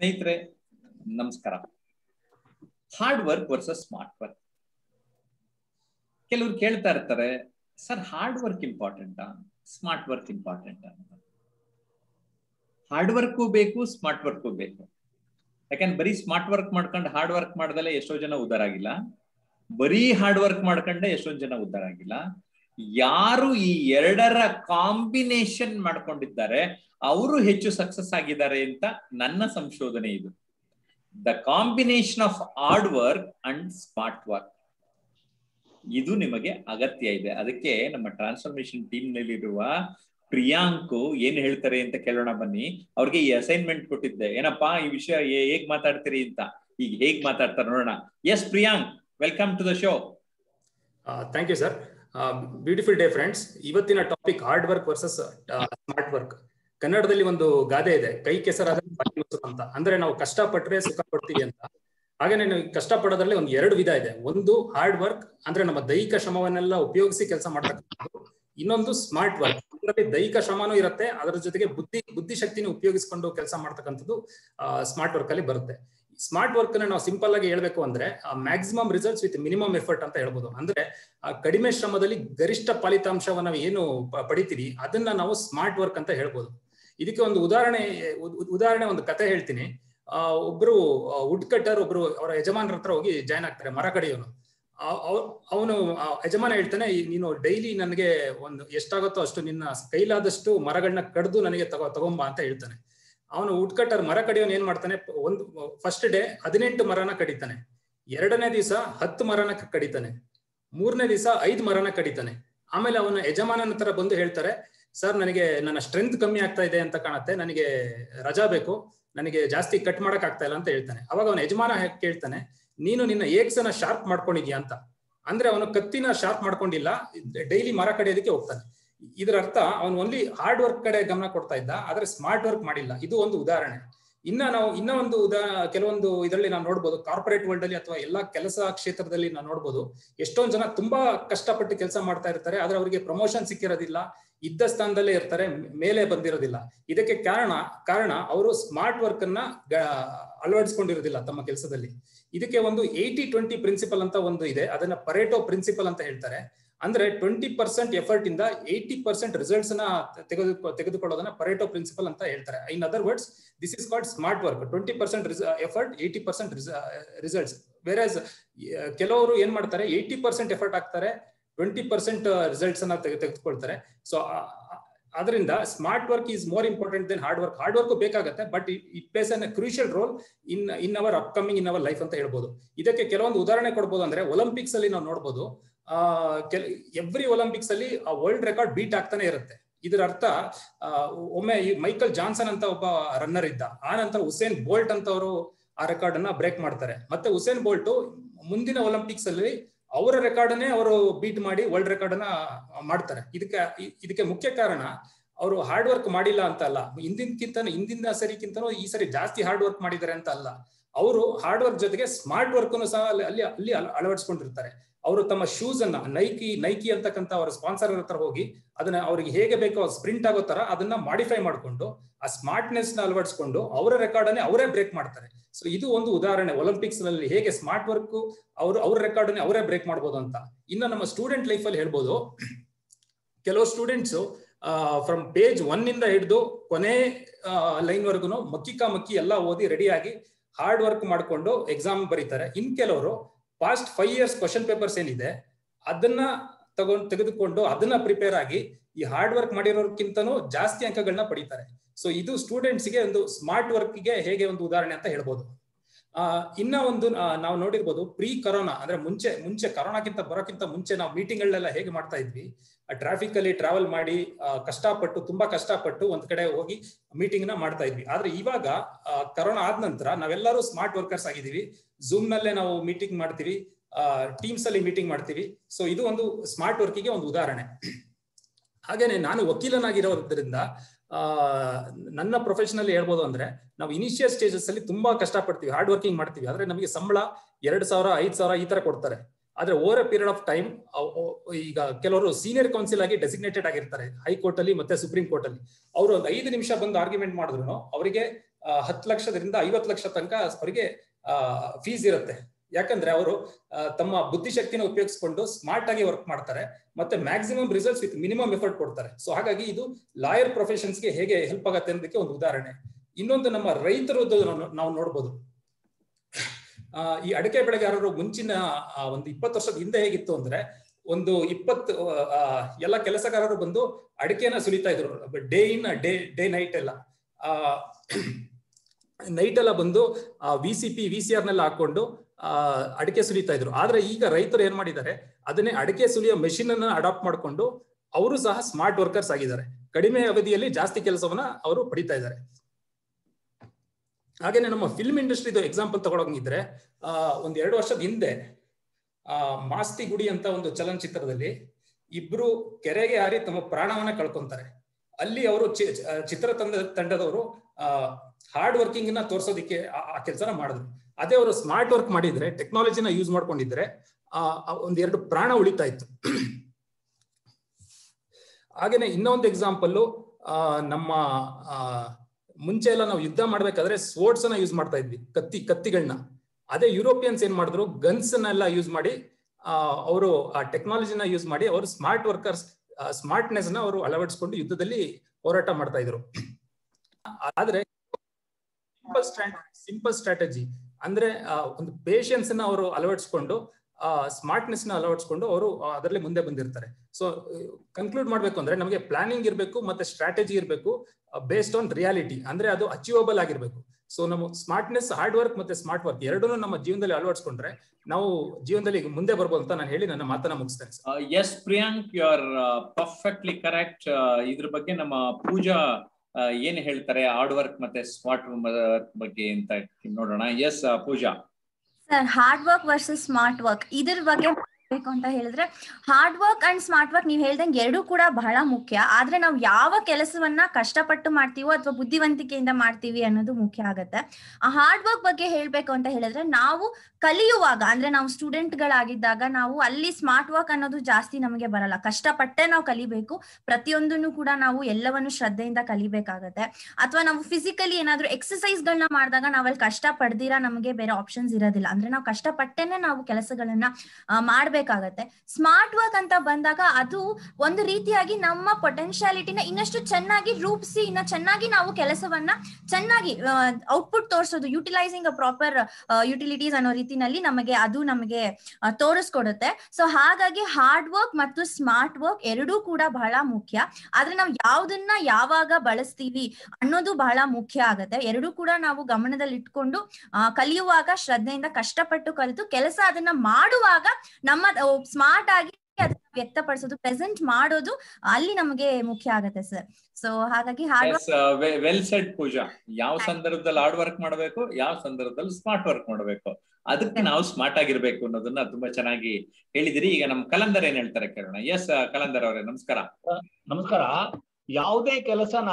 ಸ್ನೇಹಿತರೆ ನಮಸ್ಕಾರ hard work versus smart work ಕೆಲವ್ರು ಕೇಳ್ತಾ ಇರ್ತಾರೆ ಸರ್ ಹಾರ್ಡ್ ವರ್ಕ್ ಇಂಪಾರ್ಟೆಂಟಾ ಸ್ಮಾರ್ಟ್ ವರ್ಕ್ ಇಂಪಾರ್ಟೆಂಟ್ ಅಂತ ಹಾರ್ಡ್ ವರ್ಕು ಬೇಕು ಸ್ಮಾರ್ಟ್ ವರ್ಕು ಬೇಕು ಯಾಕಂದ್ರೆ ಬರೀ ಸ್ಮಾರ್ಟ್ ವರ್ಕ್ ಮಾಡ್ಕೊಂಡು ಹಾರ್ಡ್ ವರ್ಕ್ ಮಾಡ್ದಲೆ ಎಷ್ಟೋ ಜನ ಉದ್ದಾರ ಆಗಿಲ್ಲ ಬರೀ ಹಾರ್ಡ್ ವರ್ಕ್ ಮಾಡ್ಕೊಂಡೆ ಎಷ್ಟೊಂದು ಜನ ಉದ್ದಾರ ಆಗಿಲ್ಲ ಯಾರು ಈ ಎರಡರ ಕಾಂಬಿನೇಷನ್ ಮಾಡ್ಕೊಂಡಿದ್ದಾರೆ ಅವರು ಹೆಚ್ಚು ಸಕ್ಸಸ್ ಆಗಿದ್ದಾರೆ ಅಂತ ನನ್ನ ಸಂಶೋಧನೆ ಇದು the combination of hard work and smart work ಇದು ನಿಮಗೆ ಅಗತ್ಯ ಇದೆ ಅದಕ್ಕೆ ನಮ್ಮ ಟ್ರಾನ್ಸ್ಫಾರ್ಮೇಶನ್ ಟೀಮ್ ನಲ್ಲಿರುವ ಪ್ರಿಯಾಂಕ್ ಏನ್ ಹೇಳ್ತಾರೆ ಅಂತ ಕೇಳೋಣ ಬನ್ನಿ ಅವ್ರಿಗೆ ಈ ಅಸೈನ್ಮೆಂಟ್ ಕೊಟ್ಟಿದ್ದೆ ಏನಪ್ಪಾ ಈ ವಿಷಯ ಹೇಗ್ ಮಾತಾಡ್ತೀರಿ ಅಂತ ಈಗ ಹೇಗ್ ಮಾತಾಡ್ತಾರೆ ನೋಡೋಣ yes Priyank welcome to the show thank you sir beautiful day friends ಇವತ್ತಿನ topic hard work versus smart work ಕನ್ನಡದಲ್ಲಿ ಒಂದು ಗಾದೆ ಇದೆ ಕೈ ಕೆಸರಾದ ಅಂತ ಅಂದ್ರೆ ನಾವು ಕಷ್ಟಪಟ್ಟರೆ ಸುಖ ಪಡ್ತೀವಿ ಅಂತ ಹಾಗೇನೆ ನಾವು ಕಷ್ಟ ಪಡೋದ್ರಲ್ಲಿ ಒಂದು ಎರಡು ವಿಧ ಇದೆ ಒಂದು ಹಾರ್ಡ್ ವರ್ಕ್ ಅಂದ್ರೆ ನಮ್ಮ ದೈಹಿಕ ಶ್ರಮವನ್ನೆಲ್ಲ ಉಪಯೋಗಿಸಿ ಕೆಲಸ ಮಾಡ್ತಕ್ಕಂಥದ್ದು ಇನ್ನೊಂದು ಸ್ಮಾರ್ಟ್ ವರ್ಕ್ ಅದರಲ್ಲಿ ದೈಹಿಕ ಶ್ರಮನೂ ಇರುತ್ತೆ ಅದರ ಜೊತೆಗೆ ಬುದ್ಧಿ ಬುದ್ಧಿಶಕ್ತಿನ ಉಪಯೋಗಿಸಿಕೊಂಡು ಕೆಲಸ ಮಾಡ್ತಕ್ಕಂಥದ್ದು ಸ್ಮಾರ್ಟ್ ವರ್ಕ್ ಅಲ್ಲಿ ಬರುತ್ತೆ ಸ್ಮಾರ್ಟ್ ವರ್ಕ್ ನಾವು ಸಿಂಪಲ್ ಆಗಿ ಹೇಳ್ಬೇಕು ಅಂದ್ರೆ maximum results with minimum effort ಅಂತ ಹೇಳ್ಬೋದು ಅಂದ್ರೆ ಕಡಿಮೆ ಶ್ರಮದಲ್ಲಿ ಗರಿಷ್ಠ ಫಲಿತಾಂಶವನ್ನ ನಾವು ಏನು ಪಡಿತೀವಿ ಅದನ್ನ ನಾವು ಸ್ಮಾರ್ಟ್ ವರ್ಕ್ ಅಂತ ಹೇಳ್ಬೋದು ಇದಕ್ಕೆ ಒಂದು ಉದಾಹರಣೆ ಉದಾಹರಣೆ ಒಂದು ಕತೆ ಹೇಳ್ತೀನಿ ಒಬ್ರು ವುಡ್ ಕಟ್ಟರ್ ಒಬ್ರು ಅವರ ಯಜಮಾನರ ಹತ್ರ ಹೋಗಿ ಜಾಯ್ನ್ ಆಗ್ತಾರೆ ಮರ ಕಡಿಯೋನು ಅವನು ಯಜಮಾನ ಹೇಳ್ತಾನೆ ನೀನು ಡೈಲಿ ನನಗೆ ಒಂದು ಎಷ್ಟಾಗುತ್ತೋ ಅಷ್ಟು ನಿನ್ನ ಕೈಲಾದಷ್ಟು ಮರಗಳನ್ನ ಕಡ್ದು ನನಗೆ ತಗೋ ತಗೊಂಬ ಅಂತ ಹೇಳ್ತಾನೆ ಅವನು ವುಡ್ ಕಟ್ಟರ್ ಮರ ಕಡಿಯೋನ್ ಏನ್ ಮಾಡ್ತಾನೆ ಒಂದು ಫಸ್ಟ್ ಡೇ ಹದಿನೆಂಟು ಮರನ ಕಡಿತಾನೆ ಎರಡನೇ ದಿವಸ ಹತ್ತು ಮರನ ಕಡಿತಾನೆ ಮೂರನೇ ದಿವಸ ಐದು ಮರನ ಕಡಿತಾನೆ ಆಮೇಲೆ ಅವನ ಯಜಮಾನನ ಹತ್ರ ಬಂದು ಹೇಳ್ತಾರೆ ಸರ್ ನನಗೆ ನನ್ನ ಸ್ಟ್ರೆಂತ್ ಕಮ್ಮಿ ಆಗ್ತಾ ಇದೆ ಅಂತ ಕಾಣುತ್ತೆ ನನಗೆ ರಜಾ ಬೇಕು ನನಗೆ ಜಾಸ್ತಿ ಕಟ್ ಮಾಡಕ್ ಆಗ್ತಾ ಇಲ್ಲ ಅಂತ ಹೇಳ್ತಾನೆ ಅವಾಗ ಅವನ ಯಜಮಾನ ಕೇಳ್ತಾನೆ ನೀನು ನಿನ್ನ ಏಕ್ಸನ ಶಾರ್ಪ್ ಮಾಡ್ಕೊಂಡಿದ್ಯಾ ಅಂತ ಅಂದ್ರೆ ಅವನು ಕತ್ತಿನ ಶಾರ್ಪ್ ಮಾಡ್ಕೊಂಡಿಲ್ಲ ಡೈಲಿ ಮರ ಕಡಿಯೋದಕ್ಕೆ ಹೋಗ್ತಾನೆ ಇದರ ಅರ್ಥ ಅವನು ಓನ್ಲಿ ಹಾರ್ಡ್ ವರ್ಕ್ ಕಡೆ ಗಮನ ಕೊಡ್ತಾ ಇದ್ದ ಆದ್ರೆ ಸ್ಮಾರ್ಟ್ ವರ್ಕ್ ಮಾಡಿಲ್ಲ ಇದು ಒಂದು ಉದಾಹರಣೆ ಇನ್ನ ನಾವು ಇನ್ನ ಒಂದು ಉದಾ ಕೆಲವೊಂದು ಇದರಲ್ಲಿ ನಾವು ನೋಡ್ಬೋದು ಕಾರ್ಪೊರೇಟ್ ವರ್ಲ್ಡ್ ಅಲ್ಲಿ ಅಥವಾ ಎಲ್ಲಾ ಕೆಲಸ ಕ್ಷೇತ್ರದಲ್ಲಿ ನಾವು ನೋಡ್ಬೋದು ಎಷ್ಟೊಂದು ಜನ ತುಂಬಾ ಕಷ್ಟಪಟ್ಟು ಕೆಲಸ ಮಾಡ್ತಾ ಇರ್ತಾರೆ ಆದ್ರೆ ಅವರಿಗೆ ಪ್ರಮೋಷನ್ ಸಿಕ್ಕಿರೋದಿಲ್ಲ ಇದ್ದ ಸ್ಥಾನದಲ್ಲೇ ಇರ್ತಾರೆ ಮೇಲೆ ಬಂದಿರೋದಿಲ್ಲ ಇದಕ್ಕೆ ಕಾರಣ ಕಾರಣ ಅವರು ಸ್ಮಾರ್ಟ್ ವರ್ಕ್ ಅನ್ನ ಅಳವಡಿಸ್ಕೊಂಡಿರೋದಿಲ್ಲ ತಮ್ಮ ಕೆಲಸದಲ್ಲಿ ಇದಕ್ಕೆ ಒಂದು ಏಯ್ಟಿ ಟ್ವೆಂಟಿ ಪ್ರಿನ್ಸಿಪಲ್ ಅಂತ ಒಂದು ಇದೆ ಅದನ್ನ ಪರೇಟೋ ಪ್ರಿನ್ಸಿಪಲ್ ಅಂತ ಹೇಳ್ತಾರೆ ಅಂದ್ರೆ ಟ್ವೆಂಟಿ ಪರ್ಸೆಂಟ್ ಎಫರ್ಟ್ ಇಂದ ಏಯ್ಟಿ ಪರ್ಸೆಂಟ್ ರಿಸಲ್ಟ್ಸ್ ನ ತೆಗೆದು ತೆಗೆದುಕೊಳ್ಳೋದನ್ನ ಪರೇಟೋ ಪ್ರಿನ್ಸಿಪಲ್ ಅಂತ ಹೇಳ್ತಾರೆ in other words this is called smart work twenty percent effort eighty percent results ಬೇರೆ ಕೆಲವರು ಏನ್ ಮಾಡ್ತಾರೆ ಏಯ್ಟಿ ಪರ್ಸೆಂಟ್ ಎಫರ್ಟ್ ಹಾಕ್ತಾರೆ ಟ್ವೆಂಟಿ ಪರ್ಸೆಂಟ್ ರಿಸಲ್ಟ್ಸ್ ಅನ್ನ ತೆಗೆದುಕೊಳ್ತಾರೆ ಸೊ ಅದರಿಂದ smart work is more important than hard work hard work ಬೇಕಾಗುತ್ತೆ but it plays an crucial role in in our upcoming in our life ಅಂತ ಹೇಳ್ಬೋದು ಇದಕ್ಕೆ ಕೆಲವೊಂದು ಉದಾಹರಣೆ ಕೊಡ್ಬೋದು ಅಂದ್ರೆ ಒಲಿಂಪಿಕ್ಸ್ ಅಲ್ಲಿ ನಾವು ನೋಡ್ಬೋದು ಆ ಕೆಲ ಎವ್ರಿ ಒಲಿಂಪಿಕ್ಸ್ ಅಲ್ಲಿ ಆ ವರ್ಲ್ಡ್ ರೆಕಾರ್ಡ್ ಬೀಟ್ ಆಗ್ತಾನೆ ಇರುತ್ತೆ ಇದರ ಅರ್ಥ ಒಮ್ಮೆ ಈ ಮೈಕಲ್ ಜಾನ್ಸನ್ ಅಂತ ಒಬ್ಬ ರನ್ನರ್ ಇದ್ದ ಆ ನಂತರ ಹುಸೇನ್ ಬೋಲ್ಟ್ ಅಂತ ಅವರು ಆ ರೆಕಾರ್ಡ್ ಅನ್ನ ಬ್ರೇಕ್ ಮಾಡ್ತಾರೆ ಮತ್ತೆ ಹುಸೇನ್ ಬೋಲ್ಟ್ ಮುಂದಿನ ಒಲಿಂಪಿಕ್ಸ್ ಅಲ್ಲಿ ಅವರ ರೆಕಾರ್ಡನ್ನೇ ಅವರು ಬೀಟ್ ಮಾಡಿ ವರ್ಲ್ಡ್ ರೆಕಾರ್ಡ್ ಅನ್ನ ಮಾಡ್ತಾರೆ ಇದಕ್ಕೆ ಇದಕ್ಕೆ ಮುಖ್ಯ ಕಾರಣ ಅವರು ಹಾರ್ಡ್ ವರ್ಕ್ ಮಾಡಿಲ್ಲ ಅಂತ ಅಲ್ಲ ಹಿಂದಿನಕ್ಕಿಂತ ಹಿಂದಿನ ಸರಿಗಿಂತನೂ ಈ ಸರಿ ಜಾಸ್ತಿ ಹಾರ್ಡ್ ವರ್ಕ್ ಮಾಡಿದ್ದಾರೆ ಅಂತ ಅಲ್ಲ ಅವರು ಹಾರ್ಡ್ ವರ್ಕ್ ಜೊತೆಗೆ ಸ್ಮಾರ್ಟ್ ವರ್ಕ್ ಸಹ ಅಲ್ಲಿ ಅಲ್ಲಿ ಅಳವಡಿಸ್ಕೊಂಡಿರ್ತಾರೆ ಅವರು ತಮ್ಮ ಶೂಸ್ ಅನ್ನ ನೈಕಿ ನೈಕಿ ಅಂತಕ್ಕಂಥ ಅವರ ಸ್ಪಾನ್ಸರ್ ಹತ್ರ ಹೋಗಿ ಅದನ್ನ ಅವ್ರಿಗೆ ಹೇಗೆ ಬೇಕೋ ಸ್ಪ್ರಿಂಟ್ ಆಗೋ ತರ ಅದನ್ನ ಮಾಡಿಫೈ ಮಾಡಿಕೊಂಡು ಆ ಸ್ಮಾರ್ಟ್ನೆಸ್ ನ ಅಳವಡಿಸ್ಕೊಂಡು ಅವರ ರೆಕಾರ್ಡ್ ಅನ್ನೇ ಅವರೇ ಬ್ರೇಕ್ ಮಾಡ್ತಾರೆ ಸೊ ಇದು ಒಂದು ಉದಾಹರಣೆ ಒಲಿಂಪಿಕ್ಸ್ ನಲ್ಲಿ ಹೇಗೆ ಸ್ಮಾರ್ಟ್ ವರ್ಕ್ ಅವರು ಅವ್ರ ರೆಕಾರ್ಡ್ ಅನ್ನೇ ಅವರೇ ಬ್ರೇಕ್ ಮಾಡ್ಬೋದು ಅಂತ ಇನ್ನು ನಮ್ಮ ಸ್ಟೂಡೆಂಟ್ ಲೈಫ್ ಅಲ್ಲಿ ಹೇಳ್ಬೋದು ಕೆಲವು ಸ್ಟೂಡೆಂಟ್ಸ್ ಫ್ರಮ್ ಪೇಜ್ ಒನ್ ಇಂದ ಹಿಡಿದು ಕೊನೆ ಲೈನ್ ವರ್ಗುನು ಮಕ್ಕಿಕಾ ಮಕ್ಕಿ ಎಲ್ಲ ಓದಿ ರೆಡಿಯಾಗಿ ಹಾರ್ಡ್ ವರ್ಕ್ ಮಾಡಿಕೊಂಡು ಎಕ್ಸಾಮ್ ಬರೀತಾರೆ ಇನ್ ಕೆಲವರು past five years question papers ಏನಿದೆ ಅದನ್ನ ತಗೊಂಡು ತೆಗೆದುಕೊಂಡು ಅದನ್ನ ಪ್ರಿಪೇರ್ ಆಗಿ ಈ ಹಾರ್ಡ್ ವರ್ಕ್ ಮಾಡಿರೋರ್ಕಿಂತನೂ ಜಾಸ್ತಿ ಅಂಕಗಳನ್ನ ಪಡಿತಾರೆ ಸೊ ಇದು ಸ್ಟೂಡೆಂಟ್ಸ್ಗೆ ಒಂದು ಸ್ಮಾರ್ಟ್ ವರ್ಕ್ಗೆ ಹೇಗೆ ಒಂದು ಉದಾಹರಣೆ ಅಂತ ಹೇಳ್ಬೋದು ಆ ಇನ್ನ ಒಂದು ನಾವು ನೋಡಿರ್ಬೋದು ಪ್ರೀ ಕರೋನಾ ಅಂದ್ರೆ ಮುಂಚೆ ಮುಂಚೆ ಕರೋನಾಕ್ಕಿಂತ ಬರೋಕ್ಕಿಂತ ಮುಂಚೆ ನಾವು ಮೀಟಿಂಗ್ಗಳೆಲ್ಲ ಹೇಗೆ ಮಾಡ್ತಾ ಇದ್ವಿ ಟ್ರಾಫಿಕ್ ಅಲ್ಲಿ ಟ್ರಾವೆಲ್ ಮಾಡಿ ಕಷ್ಟಪಟ್ಟು ತುಂಬಾ ಕಷ್ಟಪಟ್ಟು ಒಂದ್ ಕಡೆ ಹೋಗಿ ಮೀಟಿಂಗ್ ನ ಮಾಡ್ತಾ ಇದ್ವಿ ಆದ್ರೆ ಇವಾಗ ಕರೋನಾ ಆದ ನಂತರ ನಾವೆಲ್ಲರೂ ಸ್ಮಾರ್ಟ್ ವರ್ಕರ್ಸ್ ಆಗಿದೀವಿ ಝೂಮ್ ನಲ್ಲೇ ನಾವು ಮೀಟಿಂಗ್ ಮಾಡ್ತೀವಿ ಟೀಮ್ಸ್ ಅಲ್ಲಿ ಮೀಟಿಂಗ್ ಮಾಡ್ತೀವಿ ಸೊ ಇದು ಒಂದು ಸ್ಮಾರ್ಟ್ ವರ್ಕಿಗೆ ಒಂದು ಉದಾಹರಣೆ ಹಾಗೇನೆ ನಾನು ವಕೀಲನಾಗಿರೋದ್ರಿಂದ ಆ ನನ್ನ ಪ್ರೊಫೆಷನಲ್ ಹೇಳ್ಬೋದು ಅಂದ್ರೆ ನಾವು ಇನಿಷಿಯಲ್ ಸ್ಟೇಜಸ್ ಅಲ್ಲಿ ತುಂಬಾ ಕಷ್ಟಪಡ್ತೀವಿ ಹಾರ್ಡ್ ವರ್ಕಿಂಗ್ ಮಾಡ್ತೀವಿ ಆದ್ರೆ ನಮಗೆ ಸಂಬಳ ಎರಡ್ ಸಾವಿರ ಐದ್ ಸಾವಿರ ಈ ತರ ಕೊಡ್ತಾರೆ ಆದ್ರೆ over a period of time ಈಗ ಕೆಲವರು ಸೀನಿಯರ್ ಕೌನ್ಸಿಲ್ ಆಗಿ ಡೆಸಿಗ್ನೇಟೆಡ್ ಆಗಿರ್ತಾರೆ ಹೈಕೋರ್ಟ್ ಅಲ್ಲಿ ಮತ್ತೆ ಸುಪ್ರೀಂ ಕೋರ್ಟ್ ಅಲ್ಲಿ ಅವರು ಒಂದು ಐದು ನಿಮಿಷ ಬಂದು ಆರ್ಗ್ಯುಮೆಂಟ್ ಮಾಡಿದ್ರು ಅವರಿಗೆ ಹತ್ತು ಲಕ್ಷದಿಂದ ಐವತ್ತು ಲಕ್ಷ ತನಕ ಅವರಿಗೆ ಫೀಸ್ ಇರುತ್ತೆ ಯಾಕಂದ್ರೆ ಅವರು ತಮ್ಮ ಬುದ್ಧಿಶಕ್ತಿನ ಉಪಯೋಗಿಸ್ಕೊಂಡು ಸ್ಮಾರ್ಟ್ ಆಗಿ ವರ್ಕ್ ಮಾಡ್ತಾರೆ ಮತ್ತೆ maximum results with minimum effort ಕೊಡ್ತಾರೆ ಸೊ ಹಾಗಾಗಿ ಇದು ಲಾಯರ್ ಪ್ರೊಫೆಷನ್ಸ್ಗೆ ಹೇಗೆ ಹೆಲ್ಪ್ ಆಗತ್ತೆ ಅನ್ನೋದಕ್ಕೆ ಒಂದು ಉದಾಹರಣೆ ಇನ್ನೊಂದು ನಮ್ಮ ರೈತರದ್ದು ನಾವು ನೋಡ್ಬೋದು ಈ ಅಡಿಕೆ ಬೆಳೆಗಾರರು ಮುಂಚಿನ ಒಂದು ಇಪ್ಪತ್ತು ವರ್ಷದ ಹಿಂದೆ ಹೇಗಿತ್ತು ಅಂದ್ರೆ ಒಂದು ಇಪ್ಪತ್ತು ಎಲ್ಲ ಕೆಲಸಗಾರರು ಬಂದು ಅಡಿಕೆನ ಸುಲಿತಾ ಇದ್ರು day in day day night ಎಲ್ಲ ಆ ನೈಟ್ ಎಲ್ಲ ಬಂದು V C P V C R ನೆಲ್ಲ ಹಾಕೊಂಡು ಆ ಅಡಿಕೆ ಸುಲಿತಾ ಇದ್ರು ಆದ್ರೆ ಈಗ ರೈತರು ಏನ್ ಮಾಡಿದ್ದಾರೆ ಅದನ್ನೇ ಅಡಿಕೆ ಸುಲಿಯೋ ಮೆಷಿನ್ ಅನ್ನ ಅಡಾಪ್ಟ್ ಮಾಡ್ಕೊಂಡು ಅವರು ಸಹ ಸ್ಮಾರ್ಟ್ ವರ್ಕರ್ಸ್ ಆಗಿದ್ದಾರೆ ಕಡಿಮೆ ಅವಧಿಯಲ್ಲಿ ಜಾಸ್ತಿ ಕೆಲಸವನ್ನ ಅವರು ಪಡಿತಾ ಇದ್ದಾರೆ ಹಾಗೇನೆ ನಮ್ಮ ಫಿಲ್ಮ್ ಇಂಡಸ್ಟ್ರಿದು ಎಕ್ಸಾಂಪಲ್ ತಗೊಳಂಗಿದ್ರೆ ಆ ಒಂದ್ ಎರಡು ವರ್ಷದ ಹಿಂದೆ ಆ ಮಾಸ್ತಿ ಗುಡಿ ಅಂತ ಒಂದು ಚಲನಚಿತ್ರದಲ್ಲಿ ಇಬ್ರು ಕೆರೆಗೆ ಹಾರಿ ತಮ್ಮ ಪ್ರಾಣವನ್ನ ಕಳ್ಕೊಂತಾರೆ ಅಲ್ಲಿ ಅವರು ಚಿತ್ರ ತಂಡ ತಂಡದವರು ಆ ಹಾರ್ಡ್ ವರ್ಕಿಂಗ್ ನ ತೋರ್ಸೋದಿಕ್ಕೆ ಆ ಕೆಲಸನ ಮಾಡಿದ್ರು ಅದೇ ಅವರು ಸ್ಮಾರ್ಟ್ ವರ್ಕ್ ಮಾಡಿದ್ರೆ ಟೆಕ್ನಾಲಜಿನ ಯೂಸ್ ಮಾಡ್ಕೊಂಡಿದ್ರೆ ಆ ಒಂದೆರಡು ಪ್ರಾಣ ಉಳಿತಾ ಇತ್ತು ಹಾಗೇನೆ ಇನ್ನೊಂದು ಎಕ್ಸಾಂಪಲ್ ಆ ನಮ್ಮ ಆ ಮುಂಚೆ ಎಲ್ಲ ನಾವು ಯುದ್ಧ ಮಾಡ್ಬೇಕಾದ್ರೆ ಸ್ಪೋರ್ಟ್ಸ್ ಅನ್ನ ಯೂಸ್ ಮಾಡ್ತಾ ಇದ್ವಿ ಕತ್ತಿ ಕತ್ತಿಗಳನ್ನ ಅದೇ ಯುರೋಪಿಯನ್ಸ್ ಏನ್ ಮಾಡಿದ್ರು ಗನ್ಸ್ ಎಲ್ಲ ಯೂಸ್ ಮಾಡಿ ಅವರು ಆ ಟೆಕ್ನಾಲಜಿನ ಯೂಸ್ ಮಾಡಿ ಅವರು ಸ್ಮಾರ್ಟ್ ವರ್ಕರ್ಸ್ ಸ್ಮಾರ್ಟ್ನೆಸ್ ನ ಅವರು ಅಳವಡಿಸ್ಕೊಂಡು ಯುದ್ಧದಲ್ಲಿ ಹೋರಾಟ ಮಾಡ್ತಾ ಇದ್ರು ಆದ್ರೆ ಸಿಂಪಲ್ ಸಿಂಪಲ್ ಸ್ಟ್ರಾಟಜಿ ಅಂದ್ರೆ ಒಂದು ಪೇಷನ್ಸ್ ನ ಅವರು ಅಳವಡಿಸ್ಕೊಂಡು ಆ ಸ್ಮಾರ್ಟ್ನೆಸ್ ನ ಅಳವಡಿಸ್ಕೊಂಡು ಅವರು ಅದರಲ್ಲಿ ಮುಂದೆ ಬಂದಿರ್ತಾರೆ ಸೊ ಕನ್ಕ್ಲೂಡ್ ಮಾಡ್ಬೇಕು ಅಂದ್ರೆ ನಮಗೆ ಪ್ಲಾನಿಂಗ್ ಇರಬೇಕು ಮತ್ತೆ ಸ್ಟ್ರಾಟಜಿ ಇರಬೇಕು ಬೇಸ್ಡ್ ಆನ್ ರಿಯಾಲಿಟಿ ಅಂದ್ರೆ ಅದು ಅಚೀವಬಲ್ ಆಗಿರ್ಬೇಕು ಸೊ ನಮ್ಮ ಸ್ಮಾರ್ಟ್ನೆಸ್ ಹಾರ್ಡ್ ವರ್ಕ್ ಮತ್ತೆ ಸ್ಮಾರ್ಟ್ ವರ್ಕ್ ಎರಡನ್ನೂ ನಮ್ಮ ಜೀವನದಲ್ಲಿ ಅಳವಡಿಸ್ಕೊಂಡ್ರೆ ನಾವು ಜೀವನದಲ್ಲಿ ಮುಂದೆ ಬರ್ಬೋದು ಅಂತ ನಾನು ಹೇಳಿ ನನ್ನ ಮಾತನ್ನ ಮುಗಿಸ್ತೇನೆ yes Priyank you are perfectly correct ಇದ್ರ ಬಗ್ಗೆ ನಮ್ಮ ಪೂಜಾ ಏನ್ ಹೇಳ್ತಾರೆ ಹಾರ್ಡ್ ವರ್ಕ್ ಮತ್ತೆ ಸ್ಮಾರ್ಟ್ ವರ್ಕ್ ಬಗ್ಗೆ ಅಂತ ನೋಡೋಣ yes Pooja sir hard work versus smart work ಇದ್ರ ಬಗ್ಗೆ ಬೇಕು ಅಂತ ಹೇಳಿದ್ರೆ hard work and smart work ನೀವು ಹೇಳ್ದಂಗೆ ಎರಡೂ ಕೂಡ ಬಹಳ ಮುಖ್ಯ ಆದ್ರೆ ನಾವು ಯಾವ ಕೆಲಸವನ್ನ ಕಷ್ಟಪಟ್ಟು ಮಾಡ್ತೀವೋ ಅಥವಾ ಬುದ್ಧಿವಂತಿಕೆಯಿಂದ ಮಾಡ್ತೀವಿ ಅನ್ನೋದು ಮುಖ್ಯ ಆಗತ್ತೆ ಆ ಹಾರ್ಡ್ ವರ್ಕ್ ಬಗ್ಗೆ ಹೇಳ್ಬೇಕು ಅಂತ ಹೇಳಿದ್ರೆ ನಾವು ಕಲಿಯುವಾಗ ಅಂದ್ರೆ ನಾವು ಸ್ಟೂಡೆಂಟ್ ಗಳಾಗಿದ್ದಾಗ ನಾವು ಅಲ್ಲಿ ಸ್ಮಾರ್ಟ್ ವರ್ಕ್ ಅನ್ನೋದು ಜಾಸ್ತಿ ನಮಗೆ ಬರಲ್ಲ ಕಷ್ಟಪಟ್ಟೆ ನಾವು ಕಲಿಬೇಕು ಪ್ರತಿಯೊಂದನ್ನು ಕೂಡ ನಾವು ಎಲ್ಲವನ್ನು ಶ್ರದ್ಧೆಯಿಂದ ಕಲಿಬೇಕಾಗತ್ತೆ ಅಥವಾ ನಾವು ಫಿಸಿಕಲಿ ಏನಾದ್ರೂ ಎಕ್ಸಸೈಸ್ ಗಳನ್ನ ಮಾಡಿದಾಗ ನಾವಲ್ಲಿ ಕಷ್ಟ ಪಡ್ದಿರಾ ನಮಗೆ ಬೇರೆ ಆಪ್ಷನ್ಸ್ ಇರೋದಿಲ್ಲ ಅಂದ್ರೆ ನಾವು ಕಷ್ಟಪಟ್ಟೆನೆ ನಾವು ಕೆಲಸಗಳನ್ನ ಮಾಡ್ಬೇಕಾಗತ್ತೆ ಸ್ಮಾರ್ಟ್ ವರ್ಕ್ ಅಂತ ಬಂದಾಗ ಅದು ಒಂದು ರೀತಿಯಾಗಿ ನಮ್ಮ ಪೊಟೆನ್ಶಿಯಾಲಿಟಿನ ಇನ್ನಷ್ಟು ಚೆನ್ನಾಗಿ ರೂಪಿಸಿ ಇನ್ನ ಚೆನ್ನಾಗಿ ನಾವು ಕೆಲಸವನ್ನ ಚೆನ್ನಾಗಿ ಔಟ್ಪುಟ್ ತೋರಿಸೋದು ಯುಟಿಲೈಸಿಂಗ್ ಅ ಪ್ರಾಪರ್ ಯುಟಿಲಿಟೀಸ್ ಅನ್ನೋ ರೀತಿನಲ್ಲಿ ನಮಗೆ ಅದು ನಮಗೆ ತೋರಿಸ್ಕೊಡುತ್ತೆ ಸೊ ಹಾಗಾಗಿ ಹಾರ್ಡ್ ವರ್ಕ್ ಮತ್ತು ಸ್ಮಾರ್ಟ್ ವರ್ಕ್ ಎರಡೂ ಕೂಡ ಬಹಳ ಮುಖ್ಯ ಆದ್ರೆ ನಾವು ಯಾವ್ದನ್ನ ಯಾವಾಗ ಬಳಸ್ತೀವಿ ಅನ್ನೋದು ಬಹಳ ಮುಖ್ಯ ಆಗತ್ತೆ ಎರಡೂ ಕೂಡ ನಾವು ಗಮನದಲ್ಲಿ ಇಟ್ಕೊಂಡು ಕಲಿಯುವಾಗ ಶ್ರದ್ಧೆಯಿಂದ ಕಷ್ಟಪಟ್ಟು ಕಲಿತು ಕೆಲಸ ಅದನ್ನ ಮಾಡುವಾಗ ನಮ್ಮ ಸ್ಮಾರ್ಟ್ ಆಗಿ ಅದನ್ನ ವ್ಯಕ್ತಪಡಿಸೋದು ಪ್ರೆಸೆಂಟ್ ಮಾಡೋದು ಅಲ್ಲಿ ನಮಗೆ ಮುಖ್ಯ ಆಗತ್ತೆ ಸರ್ ಸೊ ಹಾಗಾಗಿ ಹಾರ್ಡ್ ವೆಲ್ ಸೆಡ್ ಪೂಜಾ ಯಾವ ಸಂದರ್ಭದಲ್ಲಿ ಹಾರ್ಡ್ ವರ್ಕ್ ಮಾಡಬೇಕು ಯಾವ ಸಂದರ್ಭದಲ್ಲಿ ಸ್ಮಾರ್ಟ್ ವರ್ಕ್ ಮಾಡಬೇಕು ಅದಕ್ಕೆ ನಾವು ಸ್ಮಾರ್ಟ್ ಆಗಿರ್ಬೇಕು ಅನ್ನೋದನ್ನ ತುಂಬಾ ಚೆನ್ನಾಗಿ ಹೇಳಿದಿರಿ ಈಗ ನಮ್ ಕಲಂದರ್ ಏನ್ ಹೇಳ್ತಾರೆ ಕೇಳೋಣ ಎಸ್ ಕಲಂದರ್ ಅವರೇ ನಮಸ್ಕಾರ ನಮಸ್ಕಾರ ಯಾವುದೇ ಕೆಲಸನ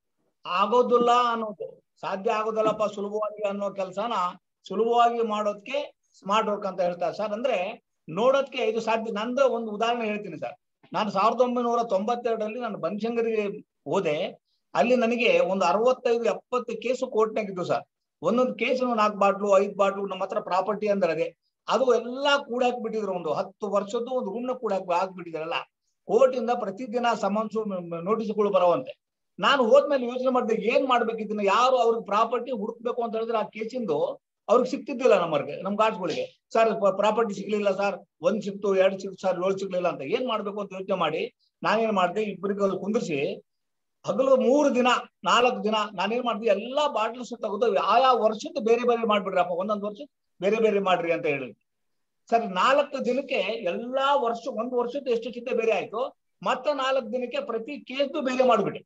ಆಗೋದಿಲ್ಲ ಅನ್ನೋದು ಸಾಧ್ಯ ಆಗೋದಿಲ್ಲಪ್ಪ ಸುಲಭವಾಗಿ ಅನ್ನೋ ಕೆಲಸನ ಸುಲಭವಾಗಿ ಮಾಡೋದಕ್ಕೆ ಸ್ಮಾರ್ಟ್ ವರ್ಕ್ ಅಂತ ಹೇಳ್ತಾರೆ ಸರ್ ಅಂದ್ರೆ ನೋಡೋದಕ್ಕೆ ಇದು ಸಾಧ್ಯ ನಂದು ಒಂದು ಉದಾಹರಣೆ ಹೇಳ್ತೀನಿ ಸರ್ ನಾನು ಸಾವಿರದ ಒಂಬೈನೂರ ತೊಂಬತ್ತೆರಡರಲ್ಲಿ ನಾನು ಬನಶಂಕರಿಗೆ ಹೋದೆ ಅಲ್ಲಿ ನನಗೆ ಒಂದು ಅರವತ್ತೈದು ಎಪ್ಪತ್ತು ಕೇಸು ಕೋರ್ಟ್ನಾಗಿದ್ದು ಸರ್ ಒಂದೊಂದು ಕೇಸು ನಾಲ್ಕು ಬಾಟ್ಲು ಐದು ಬಾಟ್ಲು ನಮ್ಮ ಹತ್ರ ಪ್ರಾಪರ್ಟಿ ಅಂದ್ರೆ ಅದೇ ಅದು ಎಲ್ಲಾ ಕೂಡಾಕ್ಬಿಟ್ಟಿದ್ರು ಒಂದು ಹತ್ತು ವರ್ಷದ್ದು ಒಂದು ರೂಮ್ನ ಕೂಡ ಹಾಕ್ಬಿಟ್ಟಿದ್ರಲ್ಲ ಕೋರ್ಟಿಂದ ಪ್ರತಿದಿನ ಸಮನ್ಸು ನೋಟಿಸ್ಗಳು ಬರುವಂತೆ ನಾನು ಹೋದ್ಮೇಲೆ ಯೋಚನೆ ಮಾಡಿದೆ ಏನ್ ಮಾಡ್ಬೇಕು ಇದನ್ನ ಯಾರು ಅವ್ರಿಗೆ ಪ್ರಾಪರ್ಟಿ ಹುಡುಕ್ಬೇಕು ಅಂತ ಹೇಳಿದ್ರೆ ಆ ಕೇಸಿಂದು ಅವ್ರಿಗೆ ಸಿಕ್ತಿದ್ದಿಲ್ಲ ನಮ್ಮರ್ಗೆ ನಮ್ ಗಾಡ್ಸ್ಗಳಿಗೆ ಸರ್ ಪ್ರಾಪರ್ಟಿ ಸಿಗ್ಲಿಲ್ಲ ಸರ್ ಒಂದ್ ಸಿಕ್ತು ಎರಡು ಸಿಕ್ತು ಸರ್ ಏಳು ಸಿಗ್ಲಿಲ್ಲ ಅಂತ ಏನ್ ಮಾಡ್ಬೇಕು ಅಂತ ಯೋಚನೆ ಮಾಡಿ ನಾನೇನ್ ಮಾಡಿದೆ ಇಬ್ಬರಿಗೆ ಕುಂದಿರ್ಸಿ ಹಗಲು ಮೂರು ದಿನ ನಾಲ್ಕು ದಿನ ನಾನೇನ್ ಮಾಡಿದೆ ಎಲ್ಲಾ ಬಾಟ್ಲ್ಸ್ ತೆಗೆದು ಆಯಾ ವರ್ಷದ್ದು ಬೇರೆ ಬೇರೆ ಮಾಡ್ಬಿಡ್ರಪ್ಪ ಒಂದೊಂದು ವರ್ಷ ಬೇರೆ ಬೇರೆ ಮಾಡ್ರಿ ಅಂತ ಹೇಳಿ ಸರ್ ನಾಲ್ಕು ದಿನಕ್ಕೆ ಎಲ್ಲಾ ವರ್ಷ ಒಂದು ವರ್ಷದ್ದು ಎಷ್ಟು ಚಿಂತೆ ಬೇರೆ ಆಯ್ತು ಮತ್ತೆ ನಾಲ್ಕು ದಿನಕ್ಕೆ ಪ್ರತಿ ಕೇಸ್ದು ಬೇರೆ ಮಾಡ್ಬಿಟ್ಟೆ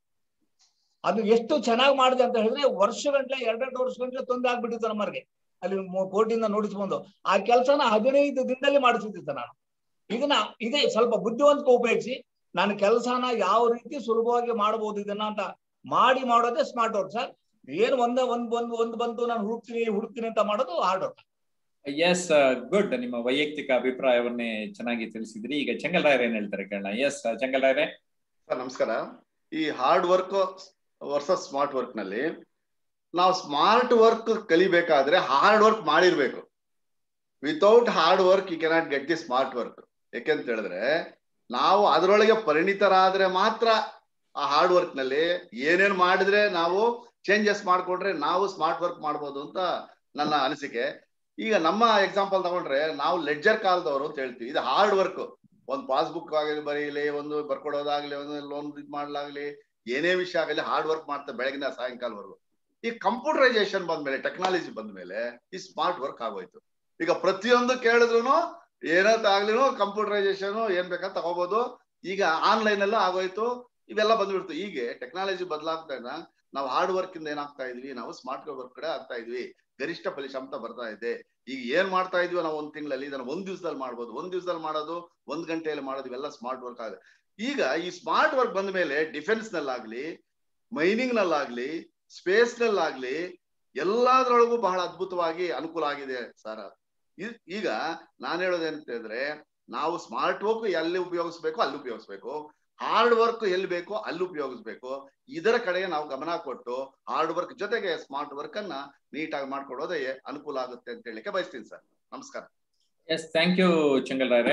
ಅದು ಎಷ್ಟು ಚೆನ್ನಾಗಿ ಮಾಡಿದೆ ಅಂತ ಹೇಳಿದ್ರೆ ವರ್ಷ ಗಂಟ್ಲೆ ಎರಡೆರಡು ವರ್ಷ ಗಂಟ್ಲೆ ತೊಂದರೆ ಆಗ್ಬಿಟ್ಟಿತ್ತು ನಮ್ಮರ್ಗೆ ಅಲ್ಲಿ ಕೋರ್ಟಿಂದ ನೋಡಿಸ್ಕೊಂಡು ಆ ಕೆಲಸನ ಹದಿನೈದು ದಿನದಲ್ಲಿ ಮಾಡಿಸಿದ್ದೆ ನಾನು ಇದನ್ನ ಇದೇ ಸ್ವಲ್ಪ ಬುದ್ಧಿವಂತಿಕೆ ಉಪಯೋಗಿಸಿ ನಾನು ಕೆಲಸನ ಯಾವ ರೀತಿ ಸುಲಭವಾಗಿ ಮಾಡಬಹುದು ಇದನ್ನ ಅಂತ ಮಾಡಿ ಮಾಡೋದೇ ಸ್ಮಾರ್ಟ್ ವರ್ಕ್ ಸರ್ ಏನು ಒಂದೇ ಒಂದ್ ಒಂದ್ ಒಂದ್ ಬಂತು ನಾನು ಹುಡುಕ್ತೀನಿ ಹುಡುಕ್ತೀನಿ ಅಂತ ಮಾಡೋದು ಹಾರ್ಡ್ ವರ್ಕ್ ಎಸ್ ಗುಡ್ ನಿಮ್ಮ ವೈಯಕ್ತಿಕ ಅಭಿಪ್ರಾಯವನ್ನೇ ಚೆನ್ನಾಗಿ ತಿಳಿಸಿದ್ರಿ ಈಗ ಚಂಗಲ್ ರಾಯರ್ ಏನ್ ಹೇಳ್ತಾರೆ ಕೇಳೋಣ ಎಸ್ ಚಂಗಲ್ ರಾಯರೇ ಸರ್ ನಮಸ್ಕಾರ ಈ hard work versus smart work ನಲ್ಲಿ ನಾವು ಸ್ಮಾರ್ಟ್ ವರ್ಕ್ ಕಲಿಬೇಕಾದ್ರೆ ಹಾರ್ಡ್ ವರ್ಕ್ ಮಾಡಿರ್ಬೇಕು without hard work you cannot get the smart work ಯಾಕೆಂತ ಹೇಳಿದ್ರೆ ನಾವು ಅದರೊಳಗೆ ಪರಿಣಿತರಾದ್ರೆ ಮಾತ್ರ ಆ ಹಾರ್ಡ್ ವರ್ಕ್ ನಲ್ಲಿ ಏನೇನ್ ಮಾಡಿದ್ರೆ ನಾವು ಚೇಂಜಸ್ ಮಾಡ್ಕೊಂಡ್ರೆ ನಾವು ಸ್ಮಾರ್ಟ್ ವರ್ಕ್ ಮಾಡ್ಬೋದು ಅಂತ ನನ್ನ ಅನಿಸಿಕೆ ಈಗ ನಮ್ಮ ಎಕ್ಸಾಂಪಲ್ ತಗೊಂಡ್ರೆ ನಾವು ಲೆಡ್ಜರ್ ಕಾಲದವರು ಅಂತ ಹೇಳ್ತೀವಿ ಇದು ಹಾರ್ಡ್ ವರ್ಕ್ ಒಂದು ಪಾಸ್ಬುಕ್ ಆಗಲಿ ಬರೀಲಿ ಒಂದು ಬರ್ಕೊಡೋದಾಗ್ಲಿ ಒಂದು ಲೋನ್ ಇದು ಮಾಡ್ಲಾಗ್ಲಿ ಏನೇ ವಿಷಯ ಆಗಲಿ ಹಾರ್ಡ್ ವರ್ಕ್ ಮಾಡ್ತಾ ಬೆಳಗಿನ ಸಾಯಂಕಾಲವರೆಗೂ ಈ ಕಂಪ್ಯೂಟರೈಸೇಷನ್ ಬಂದ್ಮೇಲೆ ಟೆಕ್ನಾಲಜಿ ಬಂದ್ಮೇಲೆ ಈ ಸ್ಮಾರ್ಟ್ ವರ್ಕ್ ಆಗೋಯ್ತು ಈಗ ಪ್ರತಿಯೊಂದು ಕೇಳಿದ್ರು ಏನತ್ತಾಗ್ಲಿನೂ ಕಂಪ್ಯೂಟರೈಸೇಷನ್ ಏನ್ ಬೇಕಾ ತಗೋಬಹುದು ಈಗ ಆನ್ಲೈನ್ ಎಲ್ಲ ಆಗೋಯ್ತು ಇವೆಲ್ಲ ಬಂದ್ಬಿಡ್ತು ಹೀಗೆ ಟೆಕ್ನಾಲಜಿ ಬದಲಾಗ್ತಾ ನಾವು ಹಾರ್ಡ್ ವರ್ಕ್ ಇಂದ ಏನಾಗ್ತಾ ಇದ್ವಿ ನಾವು ಸ್ಮಾರ್ಟ್ ವರ್ಕ್ ಕಡೆ ಆಗ್ತಾ ಇದ್ವಿ ಗರಿಷ್ಠ ಫಲಿತಾಂಶ ಬರ್ತಾ ಇದೆ ಈಗ ಏನ್ ಮಾಡ್ತಾ ಇದ್ವಿ ನಾವು ಒಂದ್ ತಿಂಗಳಲ್ಲಿ ಇದನ್ನ ಒಂದ್ ದಿವಸದಲ್ಲಿ ಮಾಡ್ಬೋದು ಒಂದ್ ದಿವಸದಲ್ಲಿ ಮಾಡೋದು ಒಂದ್ ಗಂಟೆಯಲ್ಲಿ ಮಾಡೋದು ಇವೆಲ್ಲ ಸ್ಮಾರ್ಟ್ ವರ್ಕ್ ಆಗಿದೆ ಈಗ ಈ ಸ್ಮಾರ್ಟ್ ವರ್ಕ್ ಬಂದ ಮೇಲೆ ಡಿಫೆನ್ಸ್ ನಲ್ಲಾಗ್ಲಿ ಮೈನಿಂಗ್ ನಲ್ಲಾಗ್ಲಿ ಸ್ಪೇಸ್ ನಲ್ಲಾಗ್ಲಿ ಎಲ್ಲಾದ್ರೊಳಗೂ ಬಹಳ ಅದ್ಭುತವಾಗಿ ಅನುಕೂಲ ಆಗಿದೆ ಸರ್ ಈಗ ನಾನ್ ಹೇಳೋದೇನಂತ ಹೇಳಿದ್ರೆ ನಾವು ಸ್ಮಾರ್ಟ್ ವರ್ಕ್ ಎಲ್ಲಿ ಉಪಯೋಗಿಸ್ಬೇಕು ಅಲ್ಲಿ ಉಪಯೋಗಿಸ್ಬೇಕು ಹಾರ್ಡ್ ವರ್ಕ್ ಎಲ್ಲಿ ಬೇಕೋ ಅಲ್ಲಿ ಉಪಯೋಗಿಸ್ಬೇಕು ಇದರ ಕಡೆಗೆ ನಾವು ಗಮನ ಕೊಟ್ಟು ಹಾರ್ಡ್ ವರ್ಕ್ ಜೊತೆಗೆ ಸ್ಮಾರ್ಟ್ ವರ್ಕ್ ಅನ್ನ ನೀಟಾಗಿ ಮಾಡ್ಕೊಡೋದೇ ಅನುಕೂಲ ಆಗುತ್ತೆ ಅಂತ ಹೇಳಿಕ್ಕೆ ಬಯಸ್ತೀನಿ ಸರ್ ನಮಸ್ಕಾರ ಎಸ್ ಥ್ಯಾಂಕ್ ಯು ಚಂಗಲ್ ರಾಯರೇ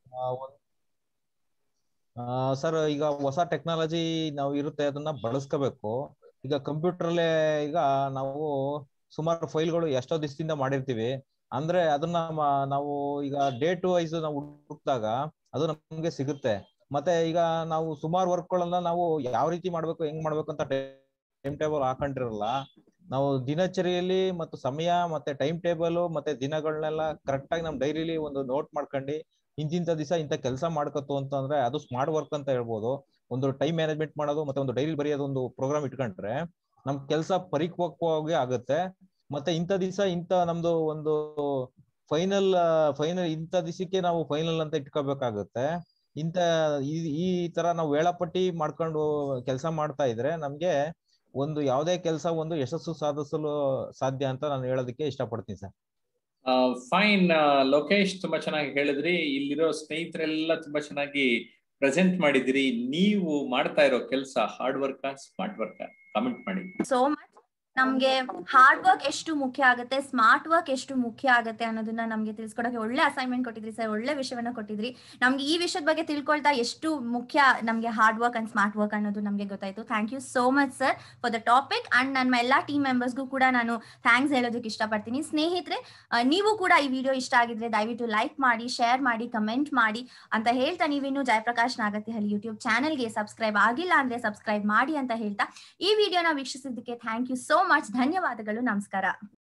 ಸರ್ ಈಗ ಹೊಸ ಟೆಕ್ನಾಲಜಿ ನಾವು ಇರುತ್ತೆ ಅದನ್ನ ಬಳಸ್ಕೋಬೇಕು ಈಗ ಕಂಪ್ಯೂಟರ್ ಅಲ್ಲೇ ಈಗ ನಾವು ಸುಮಾರು ಫೈಲ್ಗಳು ಎಷ್ಟೋ ದಿವಸದಿಂದ ಮಾಡಿರ್ತೀವಿ ಅಂದ್ರೆ ಅದನ್ನ ನಾವು ಈಗ ಡೇಟ್ ವೈಸ್ ನಾವು ಹುಡುಕ್ದಾಗ ಅದು ನಮ್ಗೆ ಸಿಗುತ್ತೆ ಮತ್ತೆ ಈಗ ನಾವು ಸುಮಾರು ವರ್ಕ್ಗಳನ್ನ ನಾವು ಯಾವ ರೀತಿ ಮಾಡ್ಬೇಕು ಹೆಂಗ್ ಮಾಡ್ಬೇಕು ಅಂತ ಟೈಮ್ ಟೇಬಲ್ ಹಾಕೊಂಡಿರಲ್ಲ ನಾವು ದಿನಚರಿಯಲ್ಲಿ ಮತ್ತು ಸಮಯ ಮತ್ತೆ ಟೈಮ್ ಟೇಬಲ್ ಮತ್ತೆ ದಿನಗಳನ್ನೆಲ್ಲ ಕರೆಕ್ಟ್ ಆಗಿ ನಮ್ ಡೈರಿಲಿ ಒಂದು ನೋಟ್ ಮಾಡ್ಕೊಂಡು ಇಂತಿಂತ ದಿವಸ ಇಂಥ ಕೆಲಸ ಮಾಡ್ಕತ್ತು ಅಂತಂದ್ರೆ ಅದು ಸ್ಮಾರ್ಟ್ ವರ್ಕ್ ಅಂತ ಹೇಳ್ಬೋದು ಒಂದು ಟೈಮ್ ಮ್ಯಾನೇಜ್ಮೆಂಟ್ ಮಾಡೋದು ಮತ್ತೆ ಒಂದು ಡೈರಿ ಬರೆಯೋದು ಒಂದು ಪ್ರೋಗ್ರಾಮ್ ಇಟ್ಕೊಂಡ್ರೆ ನಮ್ ಕೆಲಸ ಪರಿಪಕ್ವವಾಗಿ ಆಗುತ್ತೆ ಮತ್ತೆ ಇಂಥ ದಿವಸ ಇಂಥ ನಮ್ದು ಒಂದು ಫೈನಲ್ ಫೈನಲ್ ಇಂಥ ದಿವಸಕ್ಕೆ ನಾವು ಫೈನಲ್ ಅಂತ ಇಟ್ಕೋಬೇಕಾಗುತ್ತೆ ಇಂಥ ಈ ಈ ತರ ನಾವು ವೇಳಾಪಟ್ಟಿ ಮಾಡ್ಕೊಂಡು ಕೆಲಸ ಮಾಡ್ತಾ ಇದ್ರೆ ನಮ್ಗೆ ಒಂದು ಯಾವುದೇ ಕೆಲಸ ಒಂದು ಯಶಸ್ಸು ಸಾಧಿಸಲು ಸಾಧ್ಯ ಅಂತ ನಾನು ಹೇಳೋದಕ್ಕೆ ಇಷ್ಟಪಡ್ತೀನಿ ಸರ್ ಫೈನ್ ಲೋಕೇಶ್ ತುಂಬಾ ಚೆನ್ನಾಗಿ ಹೇಳಿದ್ರಿ ಇಲ್ಲಿರೋ ಸ್ನೇಹಿತರೆಲ್ಲ ತುಂಬಾ ಚೆನ್ನಾಗಿ ಪ್ರೆಸೆಂಟ್ ಮಾಡಿದಿರಿ ನೀವು ಮಾಡ್ತಾ ಇರೋ ಕೆಲಸ hard work smart work comment ಮಾಡಿ ಸೋ ಮಚ್ ನಮ್ಗೆ ಹಾರ್ಡ್ ವರ್ಕ್ ಎಷ್ಟು ಮುಖ್ಯ ಆಗುತ್ತೆ ಸ್ಮಾರ್ಟ್ ವರ್ಕ್ ಎಷ್ಟು ಮುಖ್ಯ ಆಗುತ್ತೆ ಅನ್ನೋದನ್ನ ನಮ್ಗೆ ತಿಳ್ಸ್ಕೊಡಕ್ಕೆ ಒಳ್ಳೆ ಅಸೈನ್ಮೆಂಟ್ ಕೊಟ್ಟಿದ್ರಿ ಸರ್ ಒಳ್ಳೆ ವಿಷಯವನ್ನ ಕೊಟ್ಟಿದ್ರಿ ನಮ್ಗೆ ಈ ವಿಷಯದ ಬಗ್ಗೆ ತಿಳ್ಕೊಳ್ತಾ ಎಷ್ಟು ಮುಖ್ಯ ನಮ್ಗೆ hard work and smart work ಅನ್ನೋದು ನಮ್ಗೆ ಗೊತ್ತಾಯ್ತು thank you so much sir for the topic and ನನ್ನ ಎಲ್ಲಾ ಟೀಮ್ ಮೆಂಬರ್ಸ್ಗೂ ಕೂಡ ನಾನು ಥ್ಯಾಂಕ್ಸ್ ಹೇಳೋದಕ್ಕೆ ಇಷ್ಟಪಡ್ತೀನಿ ಸ್ನೇಹಿತರೆ ನೀವು ಕೂಡ ಈ ವಿಡಿಯೋ ಇಷ್ಟ ಆಗಿದ್ರೆ ದಯವಿಟ್ಟು ಲೈಕ್ ಮಾಡಿ ಶೇರ್ ಮಾಡಿ ಕಮೆಂಟ್ ಮಾಡಿ ಅಂತ ಹೇಳ್ತಾ ನೀವಿನ್ನು ಜಯಪ್ರಕಾಶ್ ನಾಗತಿಹಳ್ಳಿ ಯೂಟ್ಯೂಬ್ ಚಾನಲ್ಗೆ ಸಬ್ಸ್ಕ್ರೈಬ್ ಆಗಿಲ್ಲ ಅಂದ್ರೆ ಸಬ್ಸ್ಕ್ರೈಬ್ ಮಾಡಿ ಅಂತ ಹೇಳ್ತಾ ಈ ವಿಡಿಯೋನ ವೀಕ್ಷಿಸಿದ್ದಕ್ಕೆ ಥ್ಯಾಂಕ್ ಯು ಸೋ ಮಚ್ ಧನ್ಯವಾದಗಳು ನಮಸ್ಕಾರ